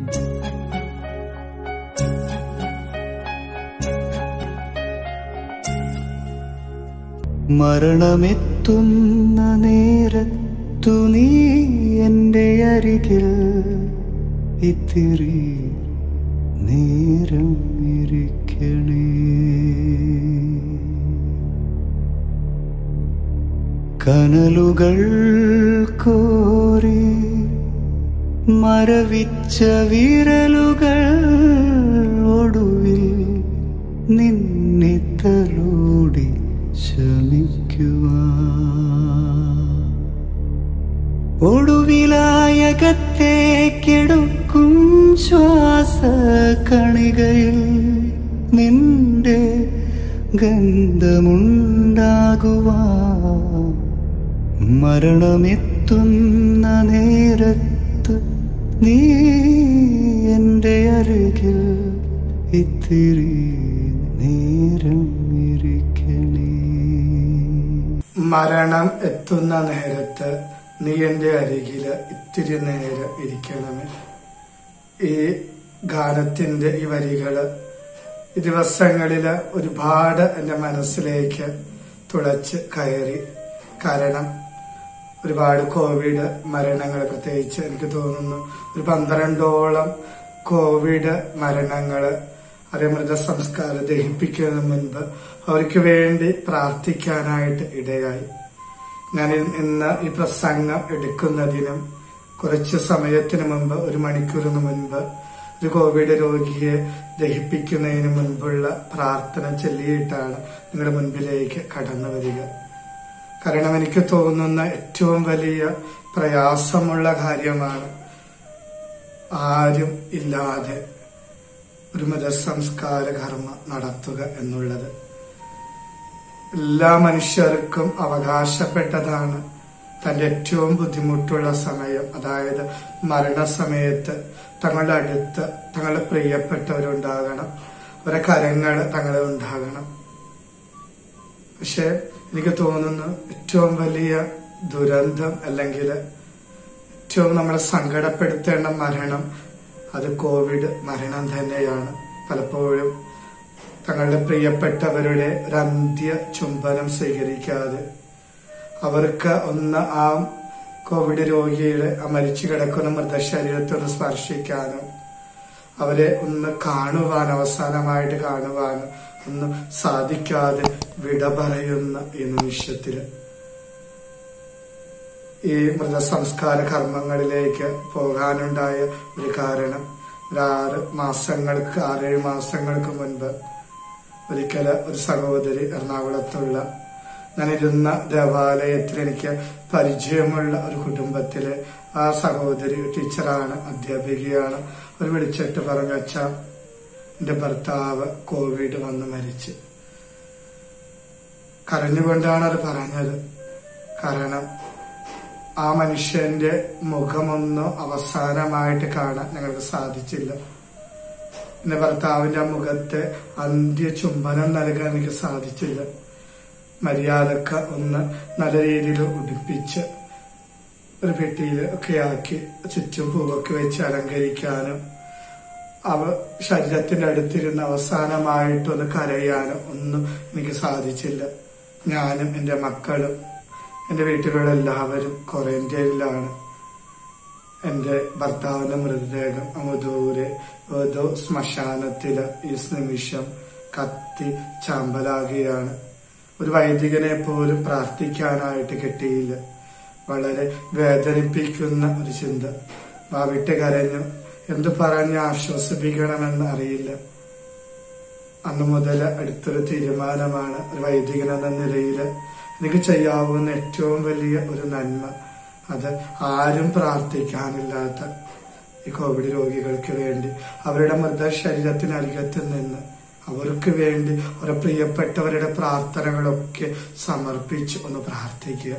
മരണമെത്തുന്ന നേരത്തു നീ എൻ്റെ അരികിൽ ഇത്തിരി നേരം ഇരിക്കണേ കനലുകൾ കോരി മരവിച്ച വിരലുകൾ ഒടുവിൽ നിന്നെ തലോടി ശമിക്കുവാ ഒടുവിലായകത്തേക്കെടുക്കും ശ്വാസ കണികയിൽ നിന്റെ ഗന്ധമുണ്ടാകുവാ മരണമെത്തുന്ന നേരത്ത് നീ എൻ്റെ അരികിൽ ഇത്തിരി നേരം ഇരിക്കണേ മരണം എത്തുന്ന നേരത്ത് നീ എന്റെ അരികില് ഇത്തിരി നേരം ഇരിക്കണമേ ഈ ഗാനത്തിന്റെ ഈ വരികള് ഈ ദിവസങ്ങളില് ഒരുപാട് എന്റെ മനസ്സിലേക്ക് തുളച്ച് കയറി കാരണം ഒരുപാട് കോവിഡ് മരണങ്ങൾ പ്രത്യേകിച്ച് എനിക്ക് തോന്നുന്നു ഒരു പന്ത്രണ്ടോളം കോവിഡ് മരണങ്ങള് അതേ മൃതസംസ്കാരം ദഹിപ്പിക്കുന്നതിന് മുൻപ് അവർക്ക് വേണ്ടി പ്രാർത്ഥിക്കാനായിട്ട് ഇടയായി ഞാൻ ഇ- ഇന്ന് ഈ പ്രസംഗം എടുക്കുന്നതിനും കുറച്ച് സമയത്തിന് മുമ്പ് ഒരു മണിക്കൂറിന് മുൻപ് ഒരു കോവിഡ് രോഗിയെ ദഹിപ്പിക്കുന്നതിന് മുൻപുള്ള പ്രാർത്ഥന ചൊല്ലിയിട്ടാണ് നിങ്ങളുടെ മുൻപിലേക്ക് കടന്നു വരിക കാരണം എനിക്ക് തോന്നുന്ന ഏറ്റവും വലിയ പ്രയാസമുള്ള കാര്യമാണ് ആരും ഇല്ലാതെ ഒരു മതസംസ്കാര കർമ്മം നടത്തുക എന്നുള്ളത് എല്ലാ മനുഷ്യർക്കും അവകാശപ്പെട്ടതാണ് തന്റെ ഏറ്റവും ബുദ്ധിമുട്ടുള്ള സമയം അതായത് മരണസമയത്ത് തങ്ങളുടെ അടുത്ത് തങ്ങളുടെ പ്രിയപ്പെട്ടവരുണ്ടാകണം അവരെ കരങ്ങൾ തങ്ങളെ ഉണ്ടാകണം പക്ഷെ എനിക്ക് തോന്നുന്നു ഏറ്റവും വലിയ ദുരന്തം അല്ലെങ്കിൽ ഏറ്റവും നമ്മളെ സങ്കടപ്പെടുത്തേണ്ട മരണം അത് കോവിഡ് മരണം തന്നെയാണ് പലപ്പോഴും തങ്ങളുടെ പ്രിയപ്പെട്ടവരുടെ ഒരു അന്ത്യ ചുംബനം സ്വീകരിക്കാതെ അവർക്ക് ഒന്ന് ആ കോവിഡ് രോഗിയുടെ ആ മരിച്ചു കിടക്കുന്ന മൃതശരീരത്തോട് സ്പർശിക്കാനും അവരെ ഒന്ന് കാണുവാൻ അവസാനമായിട്ട് കാണുവാനും ഒന്നും സാധിക്കാതെ വിട പറയുന്ന ഈ നിമിഷത്തില് ഈ മൃതസംസ്കാര കർമ്മങ്ങളിലേക്ക് പോകാനുണ്ടായ ഒരു കാരണം ഒരു ആറ് മാസങ്ങൾക്ക് ആറേഴ് മാസങ്ങൾക്ക് മുൻപ് ഒരിക്കല് ഒരു സഹോദരി എറണാകുളത്തുള്ള ഞാനിരുന്ന ദേവാലയത്തിൽ എനിക്ക് പരിചയമുള്ള ഒരു കുടുംബത്തിലെ ആ സഹോദരി ടീച്ചറാണ് അധ്യാപികയാണ് അവർ വിളിച്ചിട്ട് പറഞ്ഞു അച്ഛ എന്റെ ഭർത്താവ് കോവിഡ് വന്ന് മരിച്ച് കരഞ്ഞുകൊണ്ടാണ് അത് പറഞ്ഞത് കാരണം ആ മനുഷ്യന്റെ മുഖമൊന്നും അവസാനമായിട്ട് കാണാൻ ഞങ്ങൾക്ക് സാധിച്ചില്ല എന്റെ ഭർത്താവിന്റെ ആ മുഖത്തെ അന്ത്യ ചുംബനം നൽകാൻ എനിക്ക് സാധിച്ചില്ല മര്യാദക്ക ഒന്ന് നല്ല രീതിയിൽ ഉടുപ്പിച്ച് ഒരു പെട്ടിയിൽ ഒക്കെ ആക്കി ചുറ്റും പൂവൊക്കെ വെച്ച് അലങ്കരിക്കാനും അവ ശരീരത്തിന്റെ അടുത്തിരുന്ന് അവസാനമായിട്ടൊന്ന് കരയാനും ഒന്നും എനിക്ക് സാധിച്ചില്ല ഞാനും എന്റെ മക്കളും എന്റെ വീട്ടിലുള്ള എല്ലാവരും ക്വാറന്റൈനിലാണ് എന്റെ ഭർത്താവിന്റെ മൃതദേഹം അമുദൂരെ ഏതോ ശ്മശാനത്തില് ഈ നിമിഷം കത്തി ചാമ്പലാകുകയാണ് ഒരു വൈദികനെ പോലും പ്രാർത്ഥിക്കാനായിട്ട് കിട്ടിയില്ല വളരെ വേദനിപ്പിക്കുന്ന ഒരു ചിന്ത വാവിട്ട് കരഞ്ഞു എന്തു പറഞ്ഞ് ആശ്വസിപ്പിക്കണമെന്ന് അറിയില്ല അന്നു മുതൽ അടുത്തൊരു തീരുമാനമാണ് ഒരു വൈദികൻ എന്ന നിലയിൽ എനിക്ക് ചെയ്യാവുന്ന ഏറ്റവും വലിയ ഒരു നന്മ അത് ആരും പ്രാർത്ഥിക്കാനില്ലാത്ത ഈ കോവിഡ് രോഗികൾക്ക് വേണ്ടി അവരുടെ മൃതശരീരത്തിനരികത്ത് നിന്ന് അവർക്ക് വേണ്ടി അവരുടെ പ്രിയപ്പെട്ടവരുടെ പ്രാർത്ഥനകളൊക്കെ സമർപ്പിച്ച് ഒന്ന് പ്രാർത്ഥിക്കുക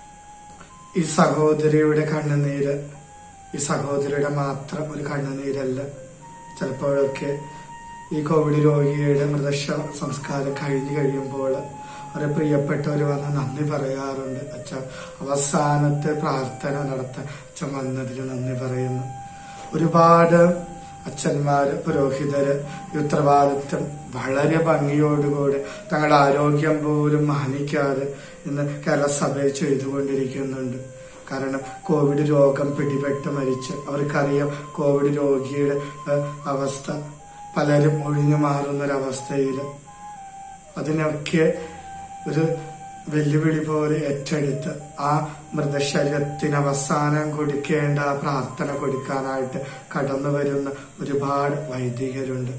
ഈ സഹോദരിയുടെ കണ്ണുനീര് ഈ സഹോദരിയുടെ മാത്രം ഒരു കണ്ണുനീരല്ല ചിലപ്പോഴൊക്കെ ഈ കോവിഡ് രോഗിയുടെ മൃതശ സംസ്കാരം കഴിഞ്ഞു കഴിയുമ്പോൾ അവരെ പ്രിയപ്പെട്ടവർ വന്ന് നന്ദി പറയാറുണ്ട് അച്ഛ അവസാനത്തെ പ്രാർത്ഥന നടത്താൻ അച്ഛൻ വന്നതിൽ നന്ദി പറയുന്നു ഒരുപാട് അച്ഛന്മാര് പുരോഹിതര് ഈ ഉത്തരവാദിത്വം വളരെ ഭംഗിയോടുകൂടി തങ്ങളുടെ ആരോഗ്യം പോലും മാനിക്കാതെ ഇന്ന് കേരള സഭയിൽ ചെയ്തുകൊണ്ടിരിക്കുന്നുണ്ട് കാരണം കോവിഡ് രോഗം പിടിപെട്ട് മരിച്ച് അവർക്കറിയാം കോവിഡ് രോഗിയുടെ ഏഹ്, അവസ്ഥ പലരും ഒഴിഞ്ഞു മാറുന്നൊരവസ്ഥയിൽ അതിനൊക്കെ ഒരു വെല്ലുവിളി പോലെ ഏറ്റെടുത്ത് ആ മൃതശരീരത്തിന് അവസാനം കൊടുക്കേണ്ട ആ പ്രാർത്ഥന കൊടുക്കാനായിട്ട് കടന്നു വരുന്ന ഒരുപാട് വൈദികരുണ്ട്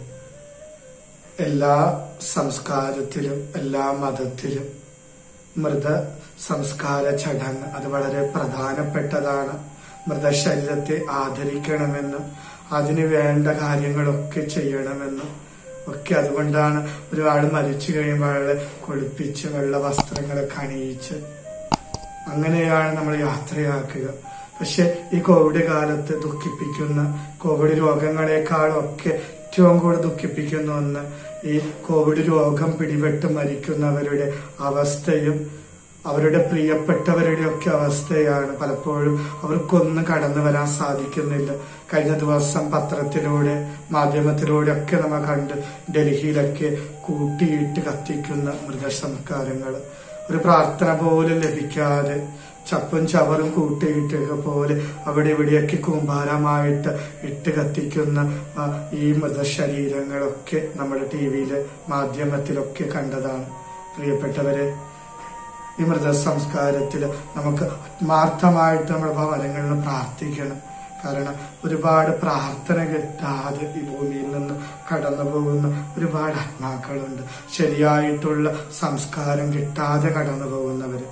എല്ലാ സംസ്കാരത്തിലും എല്ലാ മതത്തിലും മൃത സംസ്കാര ചടങ്ങ് അത് വളരെ പ്രധാനപ്പെട്ടതാണ് മൃതശരീരത്തെ ആദരിക്കണമെന്നും അതിന് വേണ്ട കാര്യങ്ങളൊക്കെ ചെയ്യണമെന്നും ഒക്കെ അതുകൊണ്ടാണ് ഒരുപാട് മരിച്ചു കഴിയുമ്പോൾ അയാളെ കുളിപ്പിച്ച് വെള്ള വസ്ത്രങ്ങളൊക്കെ അണിയിച്ച് അങ്ങനെയാണ് നമ്മൾ യാത്രയാക്കുക പക്ഷെ ഈ കോവിഡ് കാലത്ത് ദുഃഖിപ്പിക്കുന്ന കോവിഡ് രോഗങ്ങളെക്കാളൊക്കെ ഏറ്റവും കൂടുതൽ ദുഃഖിപ്പിക്കുന്ന ഒന്ന് ഈ കോവിഡ് രോഗം പിടിപെട്ട് മരിക്കുന്നവരുടെ അവസ്ഥയും അവരുടെ പ്രിയപ്പെട്ടവരുടെ ഒക്കെ അവസ്ഥയാണ് പലപ്പോഴും അവർക്കൊന്നും കടന്നു വരാൻ സാധിക്കുന്നില്ല കഴിഞ്ഞ ദിവസം പത്രത്തിലൂടെ മാധ്യമത്തിലൂടെ ഒക്കെ നമ്മൾ കണ്ട് ഡൽഹിയിലൊക്കെ കൂട്ടിയിട്ട് കത്തിക്കുന്ന മൃഗസംസ്കാരങ്ങൾ ഒരു പ്രാർത്ഥന പോലും ലഭിക്കാതെ ചപ്പും ചവറും കൂട്ടിയിട്ടൊക്കെ പോലെ അവിടെ ഇവിടെയൊക്കെ കൂമ്പാരമായിട്ട് ഇട്ട് കത്തിക്കുന്ന ആ, ഈ മൃതശരീരങ്ങളൊക്കെ നമ്മുടെ ടി വിയില് മാധ്യമത്തിലൊക്കെ കണ്ടതാണ് പ്രിയപ്പെട്ടവരെ ഈ മൃതസംസ്കാരത്തിൽ നമുക്ക് ആത്മാർത്ഥമായിട്ട് നമ്മുടെ ഭവനങ്ങളിൽ പ്രാർത്ഥിക്കണം കാരണം ഒരുപാട് പ്രാർത്ഥന കിട്ടാതെ ഈ ഭൂമിയിൽ നിന്ന് കടന്നു പോകുന്ന ഒരുപാട് ആത്മാക്കളുണ്ട് ശരിയായിട്ടുള്ള സംസ്കാരം കിട്ടാതെ കടന്നു പോകുന്നവര്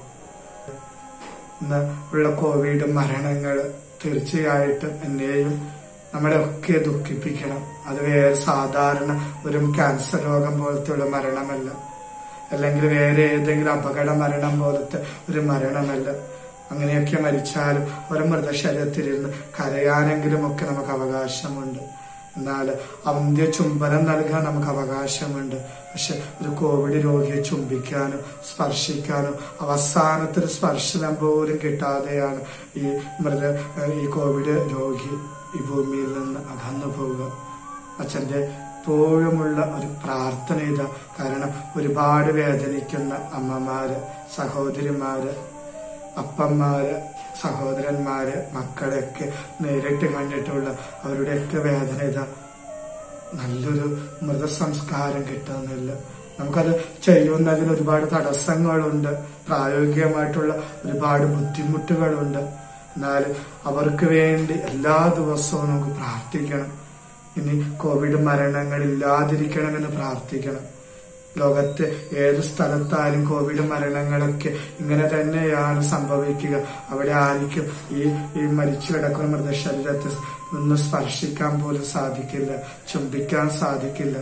ഇന്ന് ഉള്ള കോവിഡ് മരണങ്ങൾ തീർച്ചയായിട്ടും എന്നെയും നമ്മളെ ഒക്കെ ദുഃഖിപ്പിക്കണം അത് വേറെ സാധാരണ ഒരു ക്യാൻസർ രോഗം പോലത്തെയുള്ള മരണമല്ല അല്ലെങ്കിൽ വേറെ ഏതെങ്കിലും അപകട മരണം പോലത്തെ ഒരു മരണമല്ല അങ്ങനെയൊക്കെ മരിച്ചാലും ഒരു മൃതശരീരത്തിലിരുന്ന് കരയാനെങ്കിലും ഒക്കെ നമുക്ക് അവകാശമുണ്ട് എന്നാൽ അന്ത്യ ചുംബനം നൽകാൻ നമുക്ക് അവകാശമുണ്ട് പക്ഷെ ഒരു കോവിഡ് രോഗിയെ ചുംബിക്കാനോ സ്പർശിക്കാനോ അവസാനത്തെ സ്പർശനം പോലും കിട്ടാതെയാണ് ഈ മൃത ഈ കോവിഡ് രോഗി ഈ ഭൂമിയിൽ നിന്ന് അകന്നു പോവുക അച്ഛന്റെ എപ്പോഴുമുള്ള ഒരു പ്രാർത്ഥന ഇതാ കാരണം ഒരുപാട് വേദനിക്കുന്ന അമ്മമാര് സഹോദരിമാര് അപ്പന്മാര് സഹോദരന്മാര് മക്കളെയൊക്കെ നേരിട്ട് കണ്ടിട്ടുള്ള അവരുടെയൊക്കെ വേദന ഇതാ നല്ലൊരു മൃതസംസ്കാരം കിട്ടുന്നില്ല നമുക്കത് ചെയ്യുന്നതിന് ഒരുപാട് തടസ്സങ്ങളുണ്ട് പ്രായോഗികമായിട്ടുള്ള ഒരുപാട് ബുദ്ധിമുട്ടുകളുണ്ട് എന്നാൽ അവർക്ക് വേണ്ടി എല്ലാ ദിവസവും നമുക്ക് പ്രാർത്ഥിക്കണം ഇനി കോവിഡ് മരണങ്ങൾ ഇല്ലാതിരിക്കണമെന്ന് പ്രാർത്ഥിക്കണം ലോകത്ത് ഏത് സ്ഥലത്തായാലും കോവിഡ് മരണങ്ങളൊക്കെ ഇങ്ങനെ തന്നെയാണ് സംഭവിക്കുക അവിടെ ആർക്കും ഈ ഈ മരിച്ചു കിടക്കുന്ന മൃതശരീരത്തെ ഒന്ന് സ്പർശിക്കാൻ പോലും സാധിക്കില്ല ചുംബിക്കാൻ സാധിക്കില്ല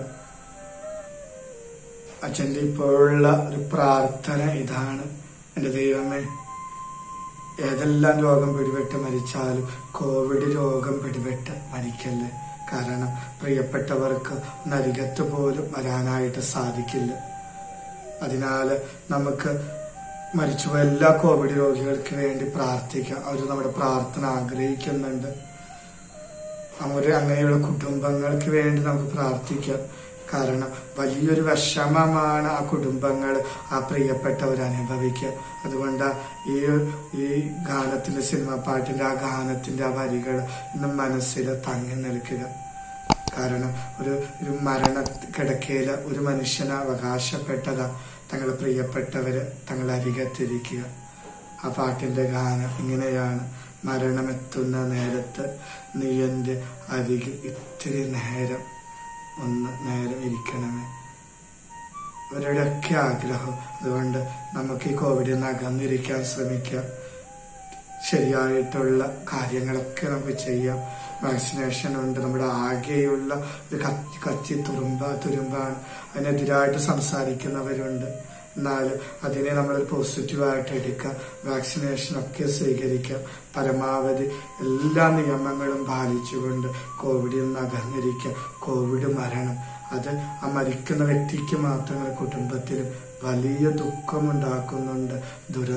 അച്ഛൻ്റെ ഇപ്പോഴുള്ള ഒരു പ്രാർത്ഥന ഇതാണ് എൻ്റെ ദൈവമേ ഏതെല്ലാം രോഗം പിടിപെട്ട് മരിച്ചാലും കോവിഡ് രോഗം പിടിപെട്ട് മരിക്കല്ലേ കാരണം പ്രിയപ്പെട്ടവർക്ക് നരികത്ത് പോലും വരാനായിട്ട് സാധിക്കില്ല അതിനാൽ നമുക്ക് മരിച്ചുപോയ എല്ലാ കോവിഡ് രോഗികൾക്ക് വേണ്ടി പ്രാർത്ഥിക്കാം അവർ നമ്മുടെ പ്രാർത്ഥന ആഗ്രഹിക്കുന്നുണ്ട് അവര് അങ്ങനെയുള്ള കുടുംബങ്ങൾക്ക് വേണ്ടി നമുക്ക് പ്രാർത്ഥിക്കാം കാരണം വലിയൊരു വിഷമമാണ് ആ കുടുംബങ്ങൾ ആ പ്രിയപ്പെട്ടവർ അനുഭവിക്കുക അതുകൊണ്ട് ഈ ഈ ഗാനത്തിന്റെ സിനിമ പാട്ടിന്റെ ആ ഗാനത്തിന്റെ ആ വരികൾ ഇന്നും മനസ്സിൽ തങ്ങി നിൽക്കുക കാരണം ഒരു ഒരു മരണ കിടക്കയില് ഒരു മനുഷ്യന് അവകാശപ്പെട്ടതാ തങ്ങളെ പ്രിയപ്പെട്ടവര് തങ്ങളെ അരികത്തിരിക്കുക ആ പാട്ടിന്റെ ഗാനം ഇങ്ങനെയാണ് മരണമെത്തുന്ന നേരത്ത് നീ എൻ്റെ അരികിൽ ഇത്തിരി നേരം ഒന്ന് നേരം ഇരിക്കണമേ അവരുടെയൊക്കെ ആഗ്രഹം അതുകൊണ്ട് നമുക്ക് ഈ കോവിഡിൽ നിന്ന് അകന്നിരിക്കാൻ ശ്രമിക്കാം ശരിയായിട്ടുള്ള കാര്യങ്ങളൊക്കെ നമുക്ക് ചെയ്യാം വാക്സിനേഷൻ ഉണ്ട് നമ്മുടെ ആകെയുള്ള ഒരു കത്തി കത്തി തുറുമ്പ തുരുമ്പാണ് അതിനെതിരായിട്ട് സംസാരിക്കുന്നവരുണ്ട് എന്നാൽ അതിനെ നമ്മൾ പോസിറ്റീവായിട്ട് എടുക്കാം വാക്സിനേഷൻ ഒക്കെ സ്വീകരിക്കാം പരമാവധി എല്ലാ നിയമങ്ങളും പാലിച്ചുകൊണ്ട് കോവിഡിൽ നിന്ന് അകന്നിരിക്കാം കോവിഡ് മരണം അത് ആ മരിക്കുന്ന വ്യക്തിക്ക് മാത്രമല്ല കുടുംബത്തിലും വലിയ ദുഃഖമുണ്ടാക്കുന്നുണ്ട്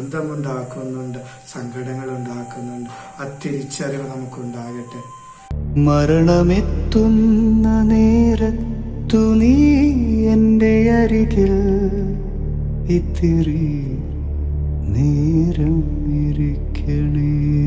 ദുരന്തമുണ്ടാക്കുന്നുണ്ട് സങ്കടങ്ങൾ ഉണ്ടാക്കുന്നുണ്ട് ആ തിരിച്ചറിവ് നമുക്കുണ്ടാകട്ടെ മരണമെത്തുന്ന നേരത്തു നീ എൻ്റെ അരികിൽ ഇത്തിരി നേരം ഇരിക്കണേ